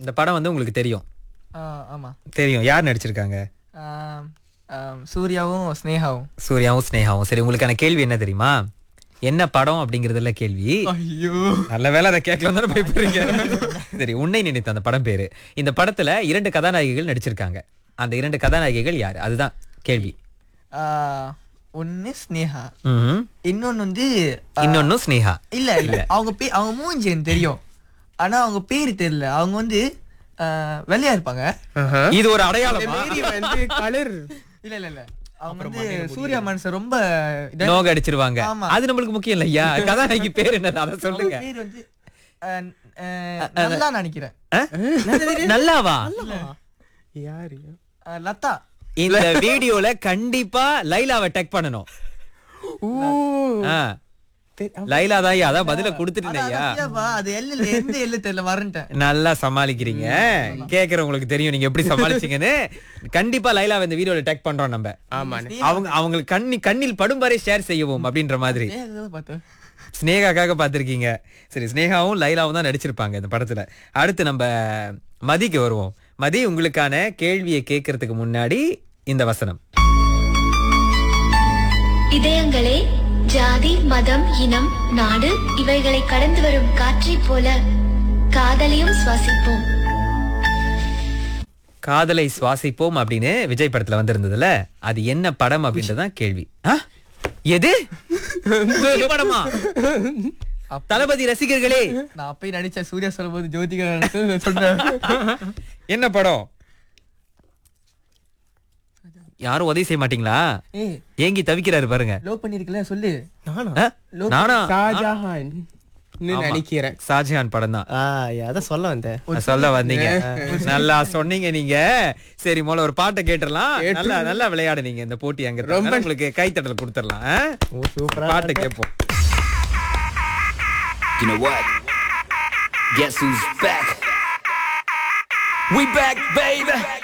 இந்த படம் வந்து உங்களுக்கு தெரியும் ஆ, ஆமா தெரியும் யார் நடிச்சிருக்காங்க ஆம், ஆம், சூர்யாவும் ஸ்னேகாவும் சூர்யாவும் ஸ்னேகாவும் சரி உங்களுக்கான கேள்வி என்ன தெரியுமா என்ன படம் அப்படிங்கறதுல கேள்வி ஐயோ நல்ல வேலை அதை கேட்கலாம் தானே பயப்படுறீங்க சரி உன்னை நினைத்த அந்த படம் பேரு இந்த படத்துல இரண்டு கதாநாயகிகள் நடிச்சிருக்காங்க அந்த இரண்டு கதாநாயகிகள் யார் அதுதான் கேள்வி ஒன்னு ஸ்னேகா ம்ஹும். இன்னொன்னு வந்து ஆ, இன்னொன்னும் ஸ்னேகா இல்ல இல்ல அவங்க பே அவங்க மூஞ்சி எனக்கு தெரியும் ஆனா அவங்க பேரு தெரியல அவங்க வந்து ஆ, வெள்ளையா இருப்பாங்க இது ஒரு அடையாளமா மாரி வந்து கலர் இல்ல இல்ல இல்ல அவங்க வந்து சூர்யா மனுஷன் ரொம்ப இதா- நோக அடிச்சிருவாங்க ஆமா. அது நம்மளுக்கு முக்கியம் இல்லையா கதாநாயகி பேர் என்னது அதை அவங்க சொல்லுங்க பேர் வந்து ஆ, ஆ, நல்லா நினைக்கிறேன் ஆ? நல்லாவா யாரு ஆ, லதா இந்த வீடியோல கண்டிப்பா லைலாவை டெக் பண்ணணும் ஊ ஆ. தெரி- லைலா தான் ஐயா, அதான் பதில அதான் கொடுத்துட்டேன் ஐயா சத்யாவா, அது எல்ல எந்த எல்லு தெரியல வரேன்ட்டேன் நல்லா சமாளிக்கிறீங்க கேக்குறவங்களுக்கு தெரியும் நீங்க எப்படி சமாளிச்சீங்கன்னு கண்டிப்பா லைலாவை இந்த வீடியோல டெக் பண்றோம் நம்ம ஆமாண்ணே அவங்க அவங்களுக்கு கண்ணி கண்ணில் படும் வரை ஷேர் செய்யவும் அப்படின்ற மாதிரி ஏன் பார்த்தேன் ஸ்னேகாக்காக பார்த்திருக்கீங்க சரி ஸ்னேகாவும் லைலாவும் தான் நடிச்சிருப்பாங்க இந்த படத்துல அடுத்து நம்ம மதிக்கு வருவோம் மதி உங்களுக்கான கேள்வியை கேட்கறதுக்கு முன்னாடி இந்த வசனம் இதயங்களே ஜாதி மதம் இனம் நாடு இவைகளை கடந்து வரும் காற்றைப் போல காதலையும் சுவாசிப்போம் காதலை சுவாசிப்போம் அப்படின்னு விஜய் படத்துல வந்திருந்ததுல அது என்ன படம் அப்படின்றதான் கேள்வி ஆ? எது இந்த படமா தளபதி ரசிகர்களே நான் அப்பயும் நடிச்சேன் சூர்யா சொல்லும்போது ஜோதிகா நினைச்சு சொன்னேன் என்ன படம் யாரும் உதவி செய்ய மாட்டீங்களா ஏய் ஏங்கி தவிக்கிறாரு பாருங்க லோ பண்ணிருக்கல சொல்லு நானா ஆ? நானா ஷாஜஹான் ஆமா. நினைக்கிறேன் ஷாஜஹான் படம் தான் ஆ அதான் சொல்ல வந்தேன் சொல்ல வந்தீங்க நல்லா சொன்னீங்க நீங்க சரி முதல்ல ஒரு பாட்டை கேட்டுறலாம் நல்லா நல்லா விளையாடுனீங்க இந்த போட்டி அங்க ரொம்ப உங்களுக்கு கைத்தட்டல் கொடுத்துடலாம் ஆ? ஓ சூப்பரா பாட்டு கேட்போம் You know what? Guess who's back? We back, baby!